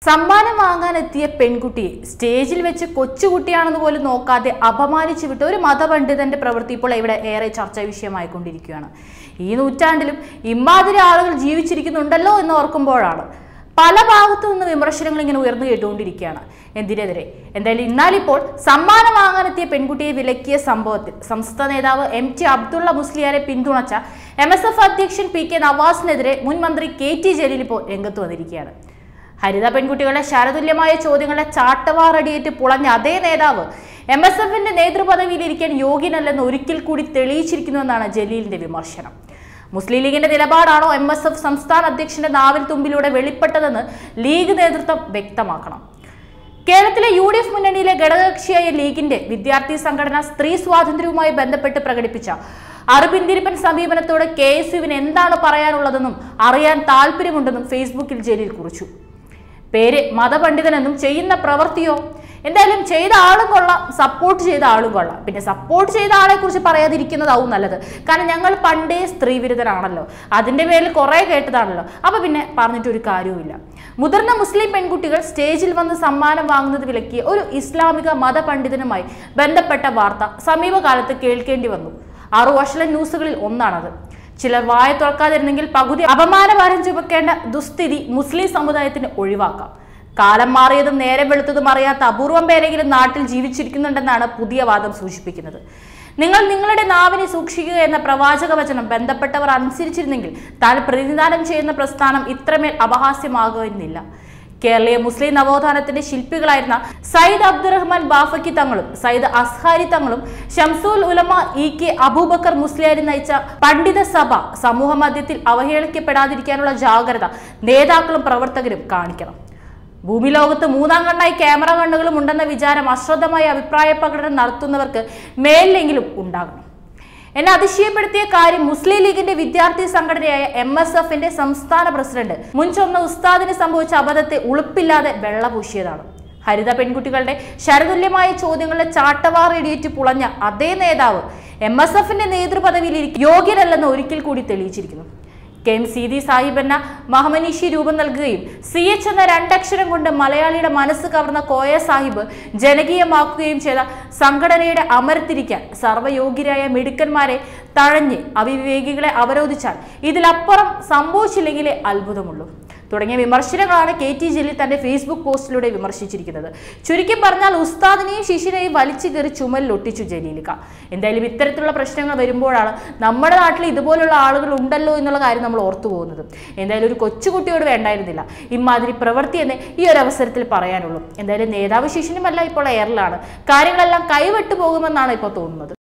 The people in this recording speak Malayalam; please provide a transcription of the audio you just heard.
സമ്മാനം വാങ്ങാനെത്തിയ പെൺകുട്ടിയെ സ്റ്റേജിൽ വെച്ച് കൊച്ചുകുട്ടിയാണെന്ന് പോലും നോക്കാതെ അപമാനിച്ചു വിട്ട ഒരു മതപണ്ഡിതന്റെ പ്രവൃത്തി ഇപ്പോൾ ഇവിടെ ഏറെ ചർച്ചാ വിഷയമായിക്കൊണ്ടിരിക്കുകയാണ് ഈ നൂറ്റാണ്ടിലും ഇമാതിരി ആളുകൾ ജീവിച്ചിരിക്കുന്നുണ്ടല്ലോ എന്ന് ഓർക്കുമ്പോഴാണ് പല ഭാഗത്തു നിന്ന് വിമർശനങ്ങൾ ഇങ്ങനെ ഉയർന്നു കേട്ടുകൊണ്ടിരിക്കുകയാണ് എന്തിനെതിരെ എന്തായാലും ഇന്നാലിപ്പോൾ സമ്മാനം വാങ്ങാനെത്തിയ പെൺകുട്ടിയെ വിലക്കിയ സംഭവത്തിൽ സംസ്ഥാന നേതാവ് എം ടി അബ്ദുള്ള മുസ്ലിയാരെ പിന്തുണച്ച എം എസ് എഫ് അധ്യക്ഷൻ പി കെ നവാസിനെതിരെ മുൻ മന്ത്രി കെ ടി ജലീൽ ഇപ്പോൾ രംഗത്ത് വന്നിരിക്കുകയാണ് ഹരിത പെൺകുട്ടികളുടെ ശരതുല്യമായ ചോദ്യങ്ങളെ ചാട്ടവാറടിയേറ്റ് പുളഞ്ഞ അതേ നേതാവ് എം എസ് എഫിന്റെ നേതൃപദവിയിൽ ഇരിക്കാൻ യോഗ്യനല്ലെന്ന് ഒരിക്കൽ കൂടി തെളിയിച്ചിരിക്കുന്നുവെന്നാണ് ജലീലിന്റെ വിമർശനം മുസ്ലിം ലീഗിന്റെ നിലപാടാണോ എം എസ് എഫ് സംസ്ഥാന അധ്യക്ഷന്റെ നാവിൽ തുമ്പിലൂടെ വെളിപ്പെട്ടതെന്ന് ലീഗ് നേതൃത്വം വ്യക്തമാക്കണം കേരളത്തിലെ യു ഡി എഫ് മുന്നണിയിലെ ഘടകകക്ഷിയായ ലീഗിന്റെ വിദ്യാർത്ഥി സംഘടന സ്ത്രീ സ്വാതന്ത്ര്യവുമായി ബന്ധപ്പെട്ട് പ്രകടിപ്പിച്ച അറിവിന്തിരിപ്പൻ സമീപനത്തോട് കെ എസ് യുവിന് എന്താണ് പറയാനുള്ളതെന്നും അറിയാൻ താല്പര്യമുണ്ടെന്നും ഫേസ്ബുക്കിൽ ജലീൽ കുറിച്ചു പേര് മതപണ്ഡിതനെന്നും ചെയ്യുന്ന പ്രവൃത്തിയോ എന്തായാലും ചെയ്ത ആളും കൊള്ളാം സപ്പോർട്ട് ചെയ്ത ആളും കൊള്ളാം പിന്നെ സപ്പോർട്ട് ചെയ്ത ആളെ കുറിച്ച് പറയാതിരിക്കുന്നതാവും നല്ലത് കാരണം ഞങ്ങൾ പണ്ടേ സ്ത്രീവിരുദ്ധരാണല്ലോ അതിന്റെ പേരിൽ കുറെ കേട്ടതാണല്ലോ അപ്പൊ പിന്നെ പറഞ്ഞിട്ട് ഒരു കാര്യവുമില്ല മുതിർന്ന മുസ്ലിം പെൺകുട്ടികൾ സ്റ്റേജിൽ വന്ന് സമ്മാനം വാങ്ങുന്നത് വിലക്കിയ ഒരു ഇസ്ലാമിക മതപണ്ഡിതനുമായി ബന്ധപ്പെട്ട വാർത്ത സമീപകാലത്ത് കേൾക്കേണ്ടി വന്നു ആറു വഷളൻ ന്യൂസുകളിൽ ഒന്നാണത് ചിലർ വായ തുറക്കാതിരുന്നെങ്കിൽ പകുതി അപമാനഭാരം ചുമക്കേണ്ട ദുസ്ഥിതി മുസ്ലിം സമുദായത്തിന് ഒഴിവാക്കാം കാലം മാറിയതും നേരം വെളുത്തതും അറിയാത്ത അപൂർവം പേരെങ്കിലും നാട്ടിൽ ജീവിച്ചിരിക്കുന്നുണ്ടെന്നാണ് പുതിയ വാദം സൂചിപ്പിക്കുന്നത് നിങ്ങൾ നിങ്ങളുടെ നാവിനെ സൂക്ഷിക്കുക എന്ന പ്രവാചക വചനം ബന്ധപ്പെട്ടവർ അനുസരിച്ചിരുന്നെങ്കിൽ താൻ പ്രതിനിധാനം ചെയ്യുന്ന പ്രസ്ഥാനം ഇത്രമേൽ അപഹാസ്യമാകുന്നില്ല കേരളീയ മുസ്ലിം നവോത്ഥാനത്തിന്റെ ശില്പികളായിരുന്ന സയ്യിദ് അബ്ദുറഹ്മാൻ ബാഫക്കി തങ്ങളും സയ്യിദ് അസ്ഹാരി തങ്ങളും ഷംസുൽ ഉലമ ഇ കെ അബൂബക്കർ മുസ്ലിയാരി നയിച്ച പണ്ഡിത സഭ സമൂഹ മധ്യത്തിൽ അവഹേളിക്കപ്പെടാതിരിക്കാനുള്ള ജാഗ്രത നേതാക്കളും പ്രവർത്തകരും കാണിക്കണം ഭൂമി ലോകത്ത് മൂന്നാം കണ്ണായി ക്യാമറ കണ്ണുകളും ഉണ്ടെന്ന വിചാരം അശ്രദ്ധമായ അഭിപ്രായ പ്രകടനം നടത്തുന്നവർക്ക് മേലിലെങ്കിലും ഉണ്ടാകണം എന്നെ അതിശയപ്പെടുത്തിയ കാര്യം മുസ്ലിം ലീഗിന്റെ വിദ്യാർത്ഥി സംഘടനയായ എം എസ് എഫിന്റെ സംസ്ഥാന പ്രസിഡന്റ് മുൻ ചൊന്ന ഉസ്താദിന് സംഭവിച്ച അബദ്ധത്തെ ഉളുപ്പില്ലാതെ വെള്ളപൂശിയതാണ് ഹരിത പെൺകുട്ടികളുടെ ശരതുല്യമായ ചോദ്യങ്ങളുടെ ചാട്ടവാറിടിയേറ്റ് പുളഞ്ഞ അതേ നേതാവ് എം എസ് എഫിന്റെ നേതൃപദവിയിൽ യോഗ്യരല്ലെന്ന് ഒരിക്കൽ കൂടി തെളിയിച്ചിരിക്കുന്നു കെ എം സീതി സാഹിബ് എന്ന മഹമനീഷി രൂപം നൽകുകയും സി എച്ച് എന്ന രണ്ടക്ഷരം കൊണ്ട് മലയാളിയുടെ മനസ്സ് കവർന്ന കോയ സാഹിബ് ജനകീയമാക്കുകയും ചെയ്ത സംഘടനയുടെ അമരത്തിരിക്കാൻ സർവ്വയോഗ്യരായ മിടുക്കന്മാരെ തഴഞ്ഞ് അവിവേകികളെ അവരോധിച്ചാൽ ഇതിലപ്പുറം സംഭവിച്ചില്ലെങ്കിലേ അത്ഭുതമുള്ളൂ തുടങ്ങിയ വിമർശനങ്ങളാണ് കെ ടി ജലീൽ തന്റെ ഫേസ്ബുക്ക് പോസ്റ്റിലൂടെ വിമർശിച്ചിരിക്കുന്നത് ചുരുക്കി പറഞ്ഞാൽ ഉസ്താദിനെയും ശിഷ്യനെയും വലിച്ചു കയറി ചുമലിൽ ഒട്ടിച്ചു ജലീലിക്ക എന്തായാലും ഇത്തരത്തിലുള്ള പ്രശ്നങ്ങൾ വരുമ്പോഴാണ് നമ്മുടെ നാട്ടിൽ ഇതുപോലുള്ള ആളുകൾ ഉണ്ടല്ലോ എന്നുള്ള കാര്യം നമ്മൾ ഓർത്തു പോകുന്നത് എന്തായാലും ഒരു കൊച്ചുകുട്ടിയോട് വേണ്ടായിരുന്നില്ല ഇമാതിരി പ്രവൃത്തി എന്ന് ഈ ഒരു അവസരത്തിൽ പറയാനുള്ളൂ എന്തായാലും നേതാവ് ശിഷ്യനുമല്ല ഇപ്പോൾ എയറിലാണ് കാര്യങ്ങളെല്ലാം കൈവിട്ടു പോകുമെന്നാണ് ഇപ്പോൾ തോന്നുന്നത്